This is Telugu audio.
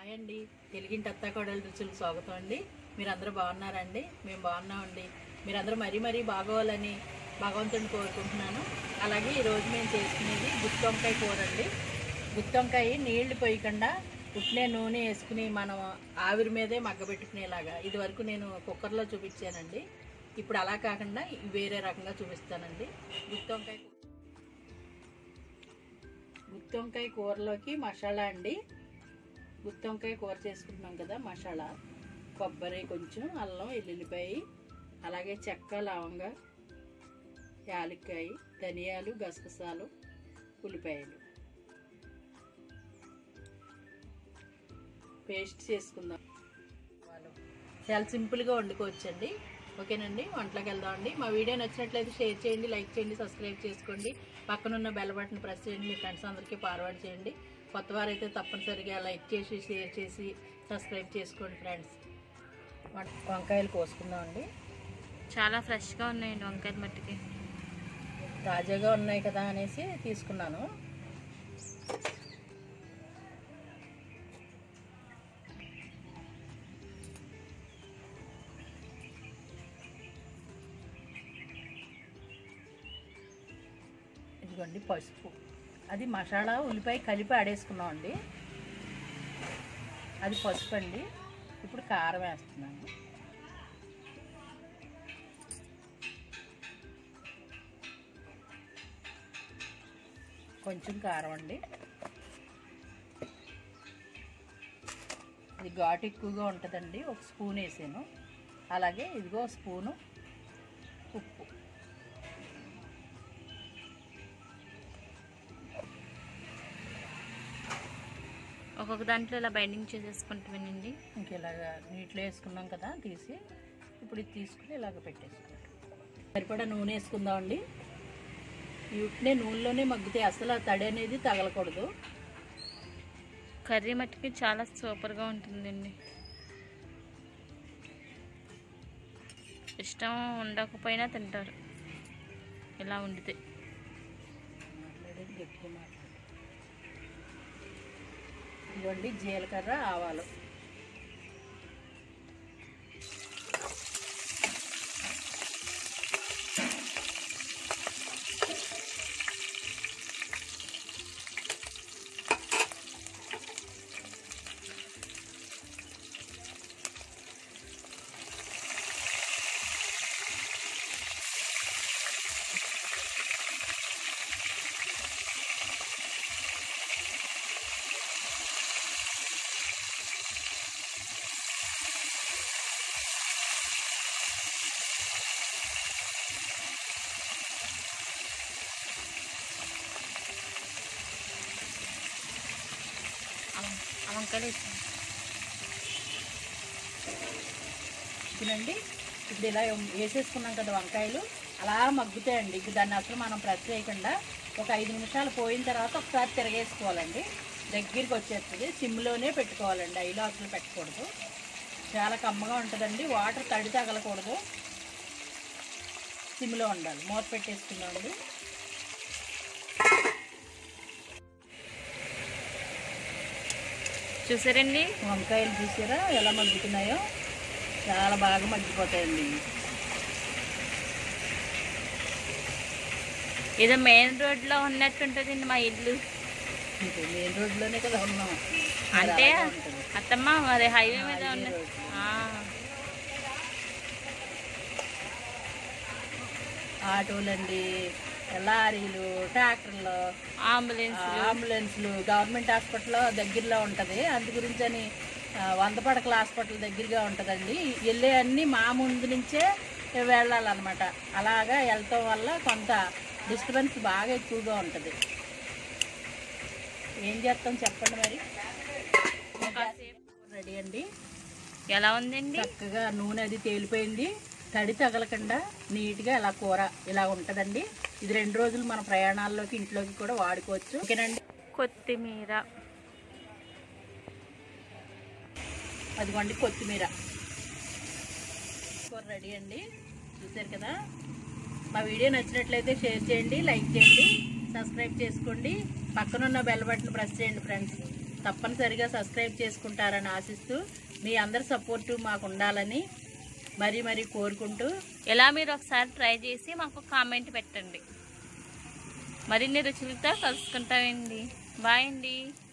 హాయ్ అండి తెలుగింటి అత్తాకోడల రుచులకు స్వాగతం అండి మీరందరూ బాగున్నారండి మేము బాగున్నామండి మీరందరూ మరీ మరీ బాగోవాలని భగవంతుడిని కోరుకుంటున్నాను అలాగే ఈరోజు మేము చేసుకునేది గుత్తి వంకాయ కూర అండి గుత్తి వంకాయ నీళ్లు పోయకుండా ఉట్నే నూనె వేసుకుని మనం ఆవిరి మీదే మగ్గబెట్టుకునేలాగా ఇది వరకు నేను కుక్కర్లో చూపించానండి ఇప్పుడు అలా కాకుండా వేరే రకంగా చూపిస్తానండి గుత్తి వంకాయ కూర గుత్తి వంకాయ కూరలోకి మసాలా అండి గుత్తి వంకాయ కూర చేసుకుంటున్నాం కదా మసాలా కొబ్బరి కొంచెం అల్లం ఎల్లుల్లిపాయ అలాగే చెక్క లవంగ యాలక్కాయ ధనియాలు గసగసాలు ఉల్లిపాయలు పేస్ట్ చేసుకుందాం చాలా సింపుల్గా వండుకోవచ్చండి ఓకేనండి వంటలోకి వెళ్దామండి మా వీడియో నచ్చినట్లయితే షేర్ చేయండి లైక్ చేయండి సబ్స్క్రైబ్ చేసుకోండి పక్కనున్న బెల్ బటన్ ప్రెస్ చేయండి మీ ఫ్రెండ్స్ అందరికీ ఫార్వర్డ్ చేయండి కొత్త వారైతే తప్పనిసరిగా లైక్ చేసి షేర్ చేసి సబ్స్క్రైబ్ చేసుకోండి ఫ్రెండ్స్ వం- వంకాయలు కోసుకుందామండి చాలా ఫ్రెష్గా ఉన్నాయండి వంకాయల మట్టికి తాజాగా ఉన్నాయి కదా అనేసి తీసుకున్నాను ఇదిగోండి పసుపు అది మసాలా ఉల్లిపాయ కలిపి ఆడేసుకున్నాం అండి అది పసుపు అండి ఇప్పుడు కారం వేస్తున్నాను కొంచెం కారం అండి ఇది ఘాటు ఎక్కువగా ఉంటుందండి ఒక స్పూన్ వేసాను అలాగే ఇదిగో స్పూను ఉప్పు ఒక్కొక్క దాంట్లో ఇలా బైండింగ్ చేసేసుకుంటామేనండి ఇంక ఇలాగా నీటిలో వేసుకున్నాం కదా తీసి ఇప్పుడు ఇది తీసుకుని ఇలాగ పెట్టేసుకుంటాం సరిపడా నూనె వేసుకుందామండి ఈ ఉట్టినే నూనెలోనే మగ్గితే అసలు ఆ తడి అనేది తగలకూడదు కర్రీ మట్టికి చాలా సూపర్గా ఉంటుందండి ఇష్టం ఉండకపోయినా తింటారు ఇలా వండితే మాట్లాడేది గట్టిగా మాట్లాడు ఇవ్వండి జీలకర్ర ఆవాలు ఆ ఆ వంకాయలు వేసాను తినండి ఇప్పుడు ఇలా వేసేసుకున్నాం కదా వంకాయలు అలా మగ్గుతాయండి ఇప్పుడు దాన్ని అసలు మనం ప్రెస్ చేయకుండా ఒక ఐదు నిమిషాలు పోయిన తర్వాత ఒకసారి తిరగేసుకోవాలండి దగ్గరికి వచ్చేస్తుంది సిమ్లోనే పెట్టుకోవాలండి ఐలో అసలు పెట్టకూడదు చాలా కమ్మగా ఉంటుందండి వాటర్ తడి తగలకూడదు సిమ్లో ఉండాలి మూత పెట్టేసుకుందామండి చూసారండి వంకాయలు చూసారా ఎలా మగ్గుతున్నాయో చాలా బాగా మగ్గిపోతాయండి ఏదో మెయిన్ రోడ్లో ఉన్నట్టుంటుందండి మా ఇల్లు ఇంకా మెయిన్ రోడ్లోనే కదా ఉన్నాం అంటే అలాగే ఉంటుంది. అత్తమ్మ మరి హైవే మీద హైవే ఉన్న రోడ్. ఆ, ఆటోలండి లారీలు ట్రాక్టర్లు అంబులెన్స్ అంబులెన్స్లు గవర్నమెంట్ హాస్పిటల్ దగ్గరలో ఉంటుంది అందు గురించి అని ఆ, వంద పడకల హాస్పిటల్ దగ్గరగా ఉంటుందండి వెళ్ళే అన్నీ మా ముందు నుంచే వెళ్ళాలన్నమాట అలాగా వెళ్ళటం వల్ల కొంత డిస్టర్బెన్స్ బాగా ఎక్కువగా ఉంటుంది ఏం చేస్తాం చెప్పండి మరి కాసేపు రెడీ అండి ఎలా ఉందండి చక్కగా నూనె అది తేలిపోయింది తడి తగలకుండా నీట్గా ఇలా కూర ఇలా ఉంటుందండి ఇది రెండు రోజులు మన ప్రయాణాల్లోకి ఇంట్లోకి కూడా వాడుకోవచ్చు ఓకేనండి కొత్తిమీర అదిగోండి కొత్తిమీర కూర రెడీ అండి చూసారు కదా మా వీడియో నచ్చినట్లయితే షేర్ చేయండి లైక్ చేయండి సబ్స్క్రైబ్ చేసుకోండి పక్కనున్న బెల్ బటన్ ప్రెస్ చేయండి ఫ్రెండ్స్ తప్పనిసరిగా సబ్స్క్రైబ్ చేసుకుంటారని ఆశిస్తూ మీ అందరి సపోర్టు మాకు ఉండాలని మరీ మరీ కోరుకుంటూ ఎలా మీరు ఒకసారి ట్రై చేసి మాకు కామెంట్ పెట్టండి మరిన్ని రుచులతో కలుసుకుంటామండి బాయ్ అండి